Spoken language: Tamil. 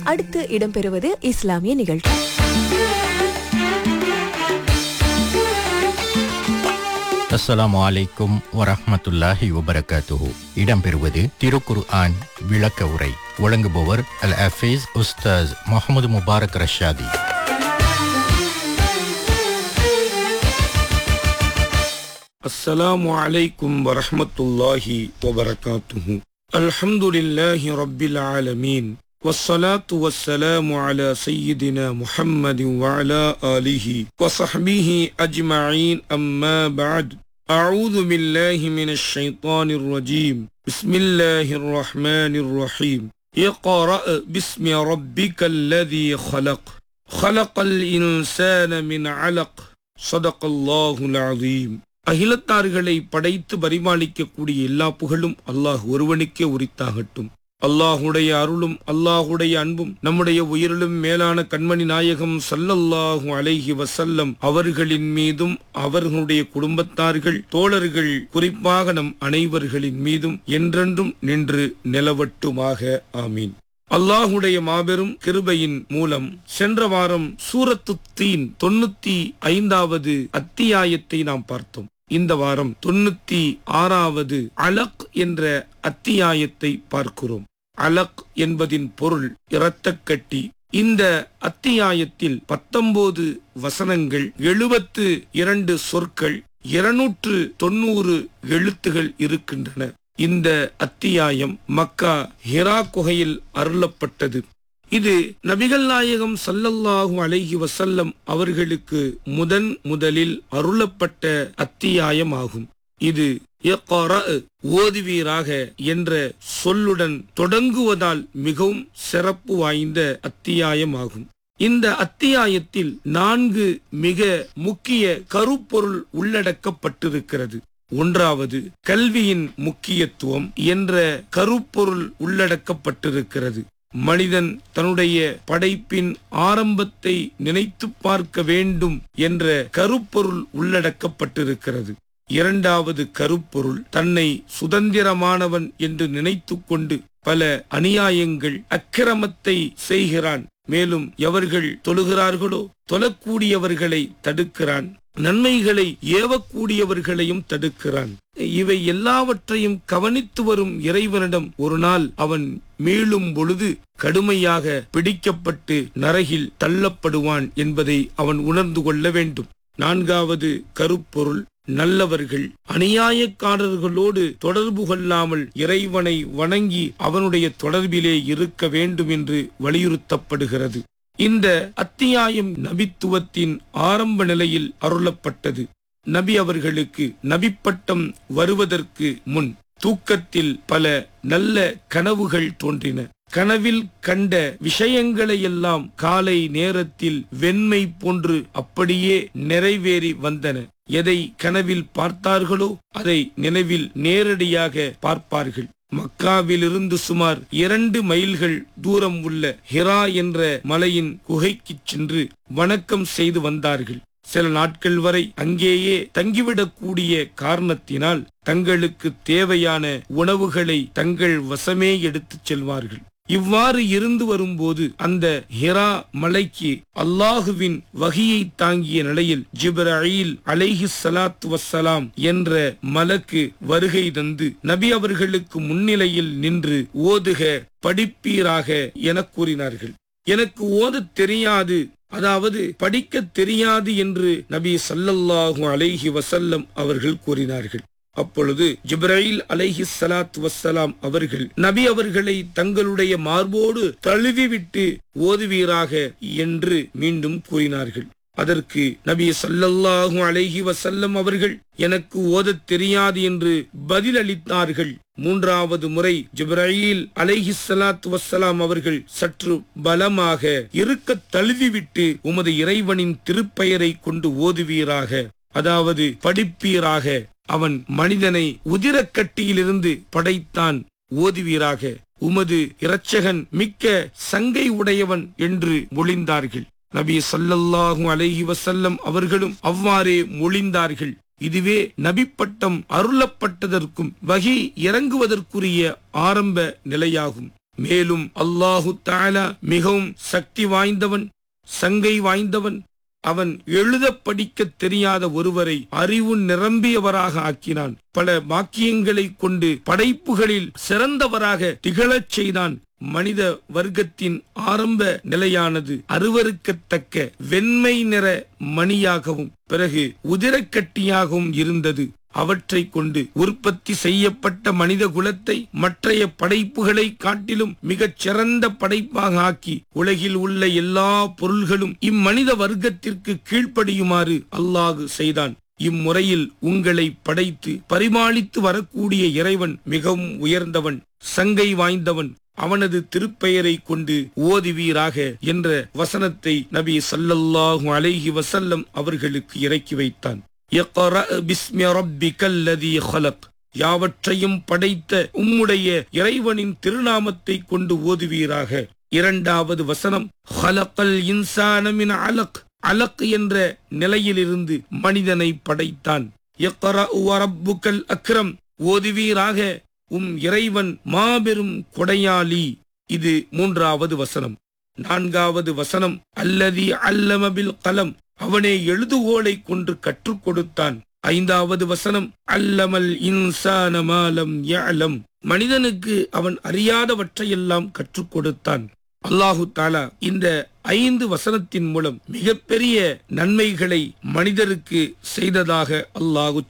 அடுத்து இடம்பெறுவது இஸ்லாமிய நிகழ்ச்சி அஸ்ஸலாமு அலைக்கும் வரஹ்மத்துல்லாஹி வபரகாத்துஹு இடம்பெறுவது திருக்குர் ஆன் விளக்க உரை வழங்குபவர் அல் அஃபீஸ் உஸ்தாஸ் முகமது முபாரக் ரஷாதி السلام عليكم ورحمة الله وبركاته الحمد لله رب العالمين والصلاة والسلام على سيدنا محمد وعلى آله وصحبه أجمعين أما بعد أعوذ بالله من الشيطان الرجيم بسم الله الرحمن الرحيم اقرأ باسم ربك الذي خلق خلق الإنسان من علق صدق الله العظيم அகிலத்தார்களை படைத்து பரிமாளிக்கக்கூடிய எல்லா புகழும் அல்லாஹ் ஒருவனுக்கே உரித்தாகட்டும் அல்லாஹுடைய அருளும் அல்லாஹுடைய அன்பும் நம்முடைய உயிரிலும் மேலான கண்மணி நாயகம் சல்லல்லாஹு அலைஹி வசல்லம் அவர்களின் மீதும் அவர்களுடைய குடும்பத்தார்கள் தோழர்கள் குறிப்பாக நம் அனைவர்களின் மீதும் என்றென்றும் நின்று நிலவட்டுமாக ஆமீன் அல்லாஹுடைய மாபெரும் கிருபையின் மூலம் சென்ற வாரம் சூரத்து தீன் தொண்ணூத்தி ஐந்தாவது அத்தியாயத்தை நாம் பார்த்தோம் இந்த வாரம் தொண்ணூத்தி ஆறாவது அலக் என்ற அத்தியாயத்தை பார்க்கிறோம் அலக் என்பதின் பொருள் இரத்தக்கட்டி இந்த அத்தியாயத்தில் பத்தொன்பது வசனங்கள் எழுபத்து இரண்டு சொற்கள் இருநூற்று தொண்ணூறு எழுத்துகள் இருக்கின்றன இந்த அத்தியாயம் மக்கா ஹிரா குகையில் அருளப்பட்டது இது நபிகள் நாயகம் சல்லல்லாஹு அலைஹி வசல்லம் அவர்களுக்கு முதன் முதலில் அருளப்பட்ட அத்தியாயமாகும் இது இக்ரா, ஓதுவீராக என்ற சொல்லுடன் தொடங்குவதால் மிகவும் சிறப்பு வாய்ந்த அத்தியாயமாகும் இந்த அத்தியாயத்தில் நான்கு மிக முக்கிய கருப்பொருள் உள்ளடக்கப்பட்டிருக்கிறது ஒன்றாவது கல்வியின் முக்கியத்துவம் என்ற கருப்பொருள் உள்ளடக்கப்பட்டிருக்கிறது மனிதன் தன்னுடைய படைப்பின் ஆரம்பத்தை நினைத்து பார்க்க வேண்டும் என்ற கருப்பொருள் உள்ளடக்கப்பட்டிருக்கிறது இரண்டாவது கருப்பொருள் தன்னை சுதந்திரமானவன் என்று நினைத்துக் கொண்டு பல அநியாயங்கள் அக்கிரமத்தை செய்கிறான் மேலும் எவர்கள் தொழுகிறார்களோ தொழக்கூடியவர்களை தடுக்கிறான் நன்மைகளை ஏவக்கூடியவர்களையும் தடுக்கிறான் இவை எல்லாவற்றையும் கவனித்து வரும் இறைவனிடம் ஒரு நாள் அவன் மீளும் பொழுது கடுமையாக பிடிக்கப்பட்டு நரகில் தள்ளப்படுவான் என்பதை அவன் உணர்ந்து கொள்ள வேண்டும் நான்காவது கருப்பொருள் நல்லவர்கள் அநியாயக்காரர்களோடு தொடர்பு கொள்ளாமல் இறைவனை வணங்கி அவனுடைய தொடர்பிலே இருக்க வேண்டும் என்று வலியுறுத்தப்படுகிறது இந்த அத்தியாயம் நபித்துவத்தின் ஆரம்ப நிலையில் அருளப்பட்டது நபி அவர்களுக்கு நபிப்பட்டம் வருவதற்கு முன் தூக்கத்தில் பல நல்ல கனவுகள் தோன்றின கனவில் கண்ட விஷயங்களையெல்லாம் காலை நேரத்தில் வெண்மை போன்று அப்படியே நிறைவேறி வந்தன எதை கனவில் பார்த்தார்களோ அதை நினைவில் நேரடியாக பார்ப்பார்கள் மக்காவிலிருந்து சுமார் இரண்டு மைல்கள் தூரம் உள்ள ஹிரா என்ற மலையின் குகைக்குச் சென்று வணக்கம் செய்து வந்தார்கள் சில நாட்கள் வரை அங்கேயே தங்கிவிடக்கூடிய காரணத்தினால் தங்களுக்கு தேவையான உணவுகளை தங்கள் வசமே எடுத்துச் செல்வார்கள் இவ்வாறு இருந்து வரும்போது அந்த ஹிரா மலைக்கு அல்லாஹுவின் வகியை தாங்கிய நிலையில் ஜிப்ரஈல் அலைஹி ஸலாத்து வஸ்ஸலாம் என்ற மலக்கு வருகை தந்து நபி அவர்களுக்கு முன்னிலையில் நின்று ஓதுக படிப்பீராக என கூறினார்கள் எனக்கு ஓதத் தெரியாது அதாவது படிக்க தெரியாது என்று நபி சல்லல்லாஹு அலைஹி வசல்லம் அவர்கள் கூறினார்கள் அப்பொழுது ஜிப்ராயில் அலைஹி ஸலாத்து வஸ்ஸலாம் அவர்கள் நபி அவர்களை தங்களுடைய மார்போடு தழுவிவிட்டு ஓதுவீராக என்று மீண்டும் கூறினார்கள் அதற்கு நபி சல்லல்லாஹு அலைஹி வசல்லம் அவர்கள் எனக்கு ஓதத் தெரியாது என்று பதிலளித்தார்கள் மூன்றாவது முறை ஜிப்ராயில் அலைஹி ஸலாத்து வஸ்ஸலாம் அவர்கள் சற்று பலமாக இருக்க தழுவிவிட்டு உமது இறைவனின் திருப்பெயரை கொண்டு ஓதுவீராக அதாவது படிப்பீராக அவன் மனிதனை உதிரக்கட்டியிலிருந்து படைத்தான் ஓதுவீராக உமது இரட்சகன் மிக்க சங்கை உடையவன் என்று மொழிந்தார்கள் நபி ஸல்லல்லாஹு அலைஹி வஸல்லம் அவர்களும் அவ்வாறே மொழிந்தார்கள் இதுவே நபிப்பட்டம் அருளப்பட்டதற்கும் வகி இறங்குவதற்குரிய ஆரம்ப நிலையாகும் மேலும் அல்லாஹு தாலா மிகவும் சக்தி வாய்ந்தவன் சங்கை வாய்ந்தவன் அவன் எழுத படிக்க தெரியாத ஒருவரை அறிவு நிரம்பியவராக ஆக்கினான் பல வாக்கியங்களை கொண்டு படைப்புகளில் சிறந்தவராக திகழச் செய்தான் மனித வர்க்கத்தின் ஆரம்ப நிலையானது அருவருக்கத்தக்க வெண்மை நிற மணியாகவும் பிறகு உதிரக்கட்டியாகவும் இருந்தது அவற்றை கொண்டு உற்பத்தி செய்யப்பட்ட மனித குலத்தை மற்றைய படைப்புகளை காட்டிலும் மிகச் சிறந்த படைப்பாக ஆக்கி உலகில் உள்ள எல்லா பொருள்களும் இம்மனித வர்க்கத்திற்கு கீழ்ப்படியுமாறு அல்லாஹு செய்தான் இம்முறையில் உங்களை படைத்து பரிமாளித்து வரக்கூடிய இறைவன் மிகவும் உயர்ந்தவன் சங்கை வாய்ந்தவன் அவனது திருப்பெயரை கொண்டு ஓதுவீராக என்ற வசனத்தை நபி ஸல்லல்லாஹு அலைஹி வஸல்லம் அவர்களுக்கு இறக்கி வைத்தான் இக்ரா பிஸ்மி ரப்பிக்கல் லதீ ஹலக் யாவற்றையும் படைத்த உம்முடைய இறைவனின் திருநாமத்தை கொண்டு ஓதுவீராக இரண்டாவது வசனம் ஹலக்கல் இன்சான மின் அலக் அலக் என்ற நிலையிலிருந்து மனிதனை படைத்தான் இக்ரா ரப்புக்கல் அக்ரம் ஓதுவீராக உம் இறைவன் மாபெரும் கொடையாளி இது மூன்றாவது வசனம் நான்காவது வசனம் அல்லதி அல்லமபில் கலம் அவனே எழுதுகோலை கொண்டு கற்றுக் கொடுத்தான் ஐந்தாவது வசனம் அல்லமல் இன்சான மாலம் யஅலம் மனிதனுக்கு அவன் அறியாதவற்றையெல்லாம் கற்றுக் கொடுத்தான் அல்லாஹு தாலா இந்த ஐந்து வசனத்தின் மூலம் மிகப்பெரிய நன்மைகளை மனிதருக்கு செய்ததாக அல்லாஹு